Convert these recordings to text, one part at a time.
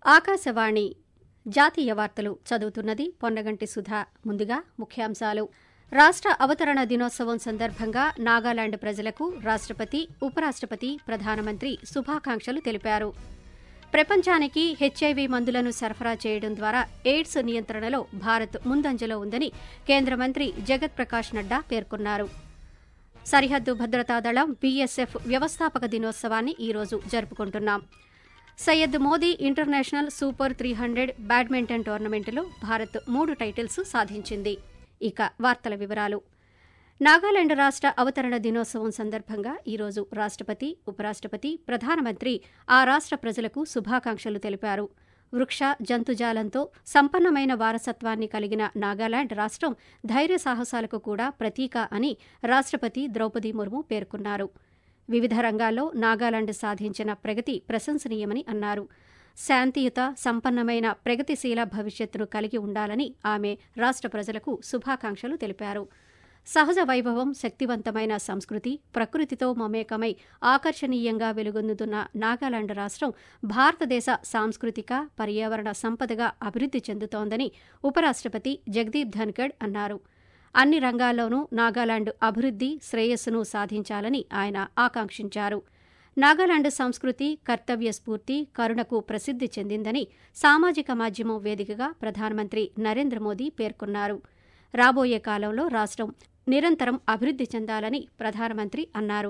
ఆకాశవాణి జాతీయ వార్తలు చదువుతున్నది పొన్నగంటి సుధా ముందుగా ముఖ్యాంశాలు రాష్ట్ర అవతరణ దినోత్సవం సందర్భంగా నాగాలాండ్ ప్రజలకు రాష్ట్రపతి ఉపరాష్ట్రపతి ప్రధానమంత్రి శుభాకాంక్షలు తెలిపారు ప్రపంచానికి హెచ్ఐవి మందులను సరఫరా చేయడం ద్వారా ఎయిడ్స్ నియంత్రణలో భారత్ ముందంజలో ఉందని కేంద్ర మంత్రి జగత్ ప్రకాష్ నడ్డా పేర్కొన్నారు సరిహద్దు భద్రతా దళం బీఎస్ఎఫ్ వ్యవస్థాపక దినోత్సవాన్ని ఈరోజు జరుపుకుంటున్నాం Syed Modi international super three hundred badminton టోర్నమెంటులో భారత్ మూడు టైటిల్స్ సాధించింది ఇక వార్తల వివరాలు నాగాలాండ్ రాష్ట్ర అవతరణ దినోత్సవం సందర్భంగా ఈరోజు రాష్ట్రపతి ఉపరాష్ట్రపతి ప్రధానమంత్రి ఆ రాష్ట్ర ప్రజలకు శుభాకాంక్షలు తెలిపారు వృక్ష జంతుజాలంతో సంపన్నమైన వారసత్వాన్ని కలిగిన నాగాలాండ్ రాష్ట్రం ధైర్య సాహసాలకు కూడా ప్రతీక అని రాష్ట్రపతి ద్రౌపది ముర్ము పేర్కొన్నారు వివిధ రంగాల్లో నాగాలాండ్ సాధించిన ప్రగతి ప్రశంసనీయమని అన్నారు శాంతియుత సంపన్నమైన ప్రగతిశీల భవిష్యత్తును కలిగి ఉండాలని ఆమె రాష్ట్ర ప్రజలకు శుభాకాంక్షలు తెలిపారు సహజ వైభవం శక్తివంతమైన సంస్కృతి ప్రకృతితో మమేకమై ఆకర్షణీయంగా వెలుగొందుతున్న నాగాలాండ్ రాష్ట్రం భారతదేశ సాంస్కృతిక పర్యావరణ సంపదగా అభివృద్ధి చెందుతోందని ఉపరాష్ట్రపతి జగదీప్ ధన్కడ్ అన్నారు అన్ని రంగాల్లోనూ నాగాలాండ్ అభివృద్ధి శ్రేయస్సును సాధించాలని ఆయన ఆకాంక్షించారు నాగాలాండ్ సంస్కృతి కర్తవ్య స్ఫూర్తి కరుణకు ప్రసిద్ధి చెందిందని సామాజిక మాధ్యమం వేదికగా ప్రధానమంత్రి నరేంద్ర మోదీ పేర్కొన్నారు రాబోయే కాలంలో రాష్ట్రం నిరంతరం అభివృద్ధి చెందాలని ప్రధానమంత్రి అన్నారు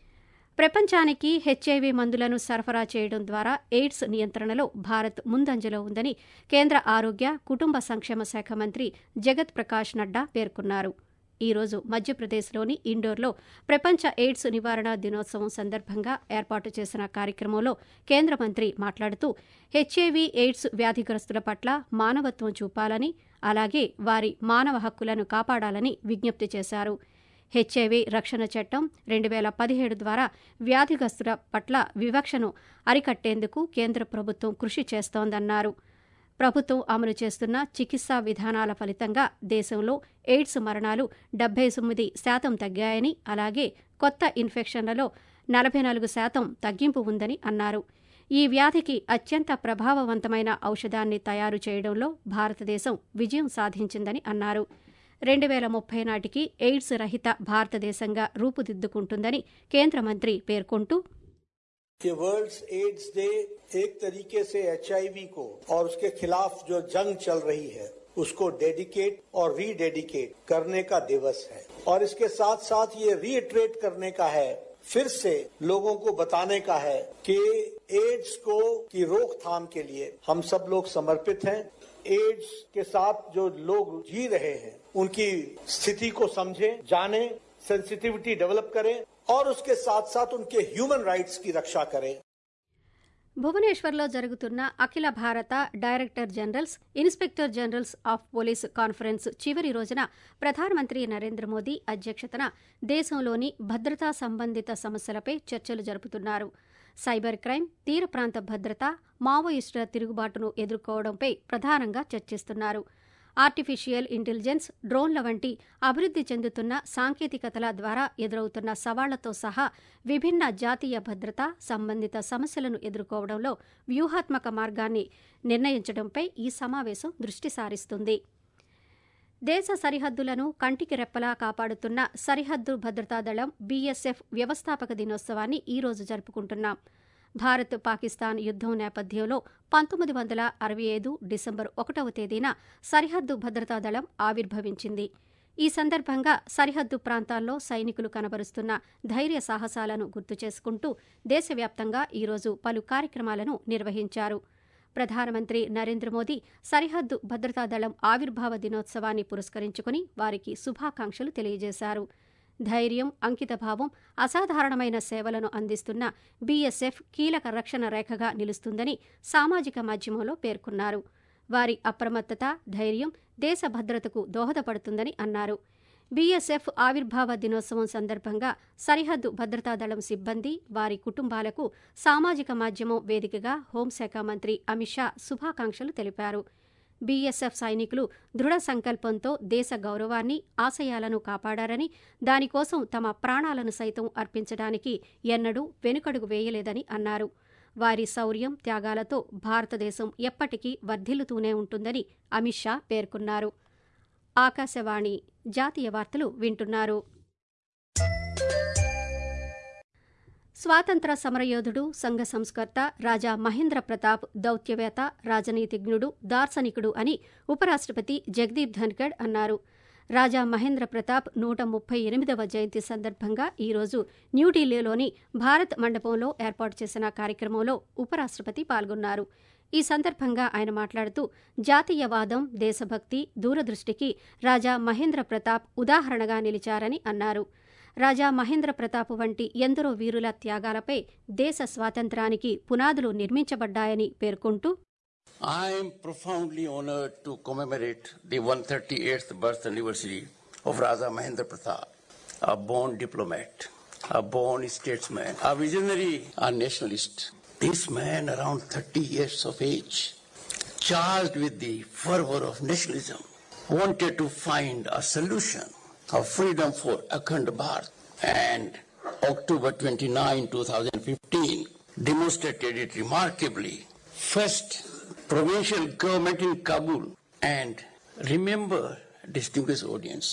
ప్రపంచానికి హెచ్ఐవి మందులను సరఫరా చేయడం ద్వారా ఎయిడ్స్ నియంత్రణలో భారత్ ముందంజలో ఉందని కేంద్ర ఆరోగ్య కుటుంబ సంక్షేమ శాఖ మంత్రి జగత్ ప్రకాష్ నడ్డా పేర్కొన్నారు ఈ రోజు మధ్యప్రదేశ్లోని ఇండోర్లో ప్రపంచ ఎయిడ్స్ నివారణ దినోత్సవం సందర్భంగా ఏర్పాటు చేసిన కార్యక్రమంలో కేంద్ర మంత్రి మాట్లాడుతూ హెచ్ఐవి ఎయిడ్స్ వ్యాధిగ్రస్తుల పట్ల మానవత్వం చూపాలని అలాగే వారి మానవ హక్కులను కాపాడాలని విజ్ఞప్తి చేశారు హెచ్ఐవి రక్షణ చట్టం రెండు వేల పదిహేడు ద్వారా వ్యాధిగ్రస్తుల పట్ల వివక్షను అరికట్టేందుకు కేంద్ర ప్రభుత్వం కృషి చేస్తోందన్నారు ప్రభుత్వం అమలు చేస్తున్న చికిత్సా విధానాల ఫలితంగా దేశంలో ఎయిడ్స్ మరణాలు డెబ్బై తొమ్మిది శాతం తగ్గాయని అలాగే కొత్త ఇన్ఫెక్షన్లలో నలభై నాలుగు శాతం తగ్గింపు ఉందని అన్నారు ఈ వ్యాధికి అత్యంత ప్రభావవంతమైన ఔషధాన్ని తయారు చేయడంలో భారతదేశం విజయం సాధించిందని అన్నారు రెండు వేల ముప్పై నాటికి ఎయిడ్స్ రహిత భారతదేశంగా రూపుదిద్దుకుంటుందని కేంద్ర మంత్రి పేర్కొంటూ कि वर्ल्ड एड्स डे एक तरीके से एचआईवी को और उसके खिलाफ जो जंग चल रही है उसको डेडिकेट और रीडेडिकेट करने का दिवस है और इसके साथ साथ ये रीइटरेट करने का है फिर से लोगों को बताने का है कि एड्स को की रोकथाम के लिए हम सब लोग समर्पित हैं एड्स के साथ जो लोग जी रहे हैं उनकी स्थिति को समझें जानें सेंसिटिविटी डेवलप करें और उसके साथ साथ उनके ह्यूमन राइट्स की रक्षा करें భువనేశ్వర్లో జరుగుతున్న అఖిల భారత director generals inspector generals of police conference చివరి రోజున ప్రధానమంత్రి నరేంద్ర మోదీ అధ్యక్షతన దేశంలోని భద్రతా సంబంధిత సమస్యలపై చర్చలు జరుపుతున్నారు సైబర్ క్రైమ్ తీర ప్రాంత భద్రత మావోయిస్టుల తిరుగుబాటును ఎదుర్కోవడంపై ప్రధానంగా చర్చిస్తున్నారు ఆర్టిఫిషియల్ ఇంటెలిజెన్స్ డ్రోన్ల వంటి అభివృద్ధి చెందుతున్న సాంకేతికతల ద్వారా ఎదురవుతున్న సవాళ్లతో సహా విభిన్న జాతీయ భద్రత సంబంధిత సమస్యలను ఎదుర్కోవడంలో వ్యూహాత్మక మార్గాన్ని నిర్ణయించడంపై ఈ సమావేశం దృష్టి సారిస్తుంది దేశ సరిహద్దులను కంటికి రెప్పలా కాపాడుతున్న సరిహద్దు భద్రతా దళం బీఎస్ఎఫ్ వ్యవస్థాపక దినోత్సవాన్ని ఈ రోజు జరుపుకుంటున్నాం భారత్ పాకిస్తాన్ యుద్దం నేపథ్యంలో పంతొమ్మిది వందల అరవై ఐదు డిసెంబర్ ఒకటవ తేదీన సరిహద్దు భద్రతా దళం ఆవిర్భవించింది ఈ సందర్భంగా సరిహద్దు ప్రాంతాల్లో సైనికులు కనబరుస్తున్న ధైర్య సాహసాలను గుర్తు చేసుకుంటూ దేశవ్యాప్తంగా ఈరోజు పలు కార్యక్రమాలను నిర్వహించారు ప్రధానమంత్రి నరేంద్ర మోదీ సరిహద్దు భద్రతా దళం ఆవిర్భావ దినోత్సవాన్ని పురస్కరించుకుని వారికి శుభాకాంక్షలు తెలియజేశారు ధైర్యం అంకితభావం అసాధారణమైన సేవలను అందిస్తున్న బీఎస్ఎఫ్ కీలక రక్షణ రేఖగా నిలుస్తుందని సామాజిక మాధ్యమంలో పేర్కొన్నారు వారి అప్రమత్తత ధైర్యం దేశ భద్రతకు దోహదపడుతుందని అన్నారు బీఎస్ఎఫ్ ఆవిర్భావ దినోత్సవం సందర్భంగా సరిహద్దు భద్రతా దళం సిబ్బంది వారి కుటుంబాలకు సామాజిక మాధ్యమం వేదికగా హోంశాఖ మంత్రి అమిత్ షా శుభాకాంక్షలు తెలిపారు బీఎస్ఎఫ్ సైనికులు దృఢ సంకల్పంతో దేశ గౌరవాన్ని ఆశయాలను కాపాడారని దానికోసం తమ ప్రాణాలను సైతం అర్పించడానికి ఎన్నడూ వెనుకడుగు వేయలేదని అన్నారు వారి శౌర్యం త్యాగాలతో భారతదేశం ఎప్పటికీ వర్ధిల్లుతూనే ఉంటుందని అమిత్ షా పేర్కొన్నారు ఆకాశవాణి జాతీయ వార్తలు వింటున్నారు స్వాతంత్ర సమరయోధుడు సంఘ సంస్కర్త రాజా మహేంద్ర ప్రతాప్ దౌత్యవేత్త రాజనీతిజ్ఞుడు దార్శనికుడు అని ఉపరాష్టపతి జగదీప్ ధన్కడ్ అన్నారు రాజా మహేంద్ర ప్రతాప్ నూట ముప్పై ఎనిమిదవ జయంతి సందర్భంగా ఈరోజు న్యూఢిల్లీలోని భారత్ మండపంలో ఏర్పాటు చేసిన కార్యక్రమంలో ఉపరాష్టపతి పాల్గొన్నారు ఈ సందర్భంగా ఆయన మాట్లాడుతూ జాతీయవాదం దేశభక్తి దూరదృష్టికి రాజా మహేంద్ర ప్రతాప్ ఉదాహరణగా నిలిచారని అన్నారు రాజా మహేంద్ర ప్రతాప్ వంటి ఎందరో వీరుల త్యాగాలపై దేశ స్వాతంత్రానికి పునాదులు నిర్మించబడ్డాయని పేర్కొంటూ I am profoundly honored to commemorate the 138th birth anniversary of Raja Mahendra Pratap, a born diplomat, a born statesman, a visionary, a nationalist. This man, around 30 years of age, charged with the fervor of nationalism, wanted to find a solution of freedom for Akhand Bharat. And October 29, 2015, demonstrated it remarkably. First, provincial government in Kabul and remember, distinguished audience,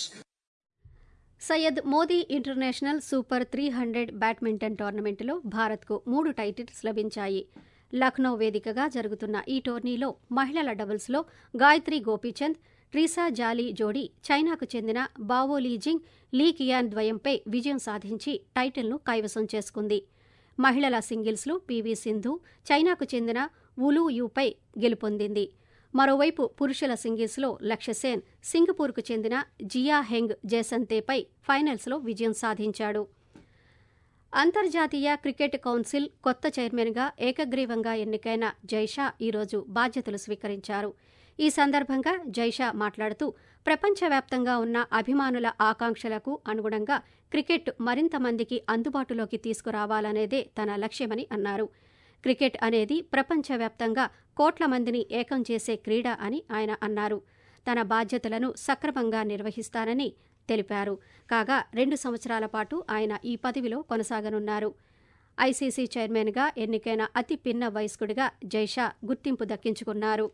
Syed Modi international super three hundred badminton టోర్నమెంటులో భారత్కు మూడు titles లభించాయి లక్నో వేదికగా జరుగుతున్న ఈ టోర్నీలో మహిళల డబుల్స్లో గాయత్రి గోపీచంద్ ట్రీసా జాలీ జోడీ చైనాకు చెందిన బావో లీజింగ్ లీ కియాన్ ద్వయంపై విజయం సాధించి టైటిల్ను కైవసం చేసుకుంది మహిళల సింగిల్స్లో పీవీ సింధు చైనాకు చెందిన వులు యూపై గెలుపొందింది మరోవైపు పురుషుల సింగిల్స్లో లక్ష్యసేన్ సింగపూర్కు చెందిన జియా హెంగ్ జేసంతేపై ఫైనల్స్లో విజయం సాధించాడు అంతర్జాతీయ క్రికెట్ కౌన్సిల్ కొత్త చైర్మన్గా ఏకగ్రీవంగా ఎన్నికైన జైషా ఈరోజు బాధ్యతలు స్వీకరించారు ఈ సందర్భంగా జైషా మాట్లాడుతూ ప్రపంచవ్యాప్తంగా ఉన్న అభిమానుల ఆకాంక్షలకు అనుగుణంగా క్రికెట్ మరింత మందికి అందుబాటులోకి తీసుకురావాలనేదే తన లక్ష్యమని అన్నారు క్రికెట్ అనేది ప్రపంచవ్యాప్తంగా కోట్ల మందిని ఏకం చేసే క్రీడ అని ఆయన అన్నారు తన బాధ్యతలను సక్రమంగా నిర్వహిస్తానని తెలిపారు కాగా రెండు సంవత్సరాల పాటు ఆయన ఈ పదవిలో కొనసాగనున్నారు ఐసీసీ చైర్మన్గా ఎన్నికైన అతి పిన్న వయస్కుడిగా జైషా గుర్తింపు దక్కించుకున్నారు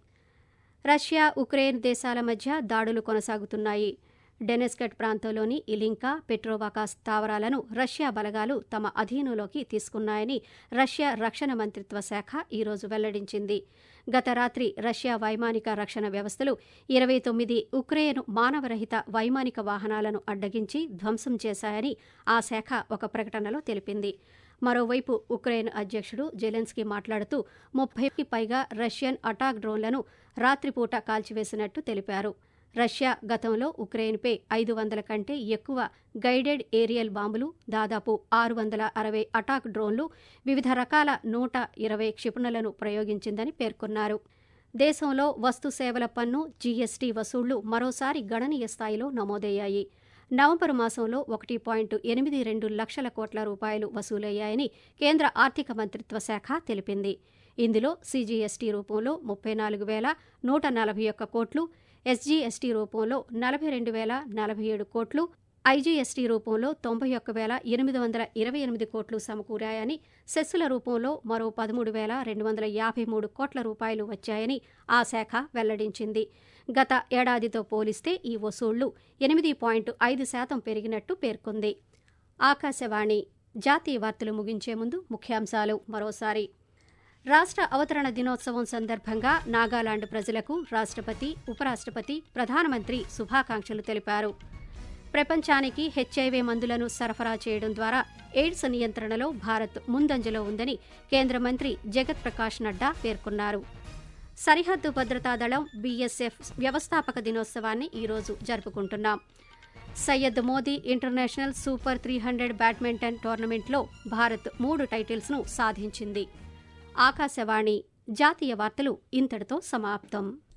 రష్యా ఉక్రెయిన్ దేశాల మధ్య దాడులు కొనసాగుతున్నాయి డెనెస్కట్ ప్రాంతంలోని ఇలింకా పెట్రోవాకా స్థావరాలను రష్యా బలగాలు తమ అధీనంలోకి తీసుకున్నాయని రష్యా రక్షణ మంత్రిత్వ శాఖ ఈరోజు వెల్లడించింది గత రాత్రి రష్యా వైమానిక రక్షణ వ్యవస్థలు ఇరవై తొమ్మిది ఉక్రెయిన్ మానవరహిత వైమానిక వాహనాలను అడ్డగించి ధ్వంసం చేశాయని ఆ శాఖ ఒక ప్రకటనలో తెలిపింది మరోవైపు ఉక్రెయిన్ అధ్యక్షుడు జెలెన్స్కీ మాట్లాడుతూ ముప్పైకి పైగా రష్యన్ అటాక్ డ్రోన్లను రాత్రిపూట కాల్చివేసినట్టు తెలిపారు రష్యా గతంలో ఉక్రెయిన్పై ఐదు వందల కంటే ఎక్కువ గైడెడ్ ఏరియల్ బాంబులు దాదాపు ఆరు వందల అరవై అటాక్ డ్రోన్లు వివిధ రకాల నూట ఇరవై క్షిపణులను ప్రయోగించిందని పేర్కొన్నారు దేశంలో వస్తు సేవల పన్ను జీఎస్టీ వసూళ్లు మరోసారి గణనీయ స్థాయిలో నమోదయ్యాయి నవంబరు మాసంలో ఒకటి పాయింట్ ఎనిమిది రెండు లక్షల కోట్ల రూపాయలు వసూలయ్యాయని కేంద్ర ఆర్థిక మంత్రిత్వ శాఖ తెలిపింది ఇందులో సీజీఎస్టీ రూపంలో ముప్పై నాలుగు వేల నూట నలభై ఒక్క కోట్లు ఎస్జీఎస్టీ రూపంలో నలభై రెండు వేల నలభై ఏడు కోట్లు ఐజీఎస్టీ రూపంలో తొంభై ఒక్క వేల ఎనిమిది వందల ఇరవై ఎనిమిది కోట్లు సమకూరాయని సెస్సుల రూపంలో మరో పదమూడు వేల రెండు వందల యాభై మూడు కోట్ల రూపాయలు వచ్చాయని ఆ శాఖ వెల్లడించింది గత ఏడాదితో పోలిస్తే ఈ వసూళ్లు ఎనిమిది పాయింట్ ఐదు శాతం పెరిగినట్టు పేర్కొంది ఆకాశవాణి జాతీయ వార్తలు ముగించే ముందు ముఖ్యాంశాలు మరోసారి రాష్ట్ర అవతరణ దినోత్సవం సందర్భంగా నాగాలాండ్ ప్రజలకు రాష్ట్రపతి ఉపరాష్ట్రపతి ప్రధానమంత్రి శుభాకాంక్షలు తెలిపారు ప్రపంచానికి హెచ్ఐవీ మందులను సరఫరా చేయడం ద్వారా ఎయిడ్స్ నియంత్రణలో భారత్ ముందంజలో ఉందని కేంద్ర మంత్రి జగత్ ప్రకాష్ నడ్డా పేర్కొన్నారు సరిహద్దు భద్రతా దళం బీఎస్ఎఫ్ వ్యవస్థాపక దినోత్సవాన్ని ఈరోజు జరుపుకుంటున్నాం Syed Modi international super three hundred badminton టోర్నమెంట్లో భారత్ మూడు టైటిల్స్ను సాధించింది ఆకాశవాణి జాతీయ వార్తలు ఇంతటితో సమాప్తం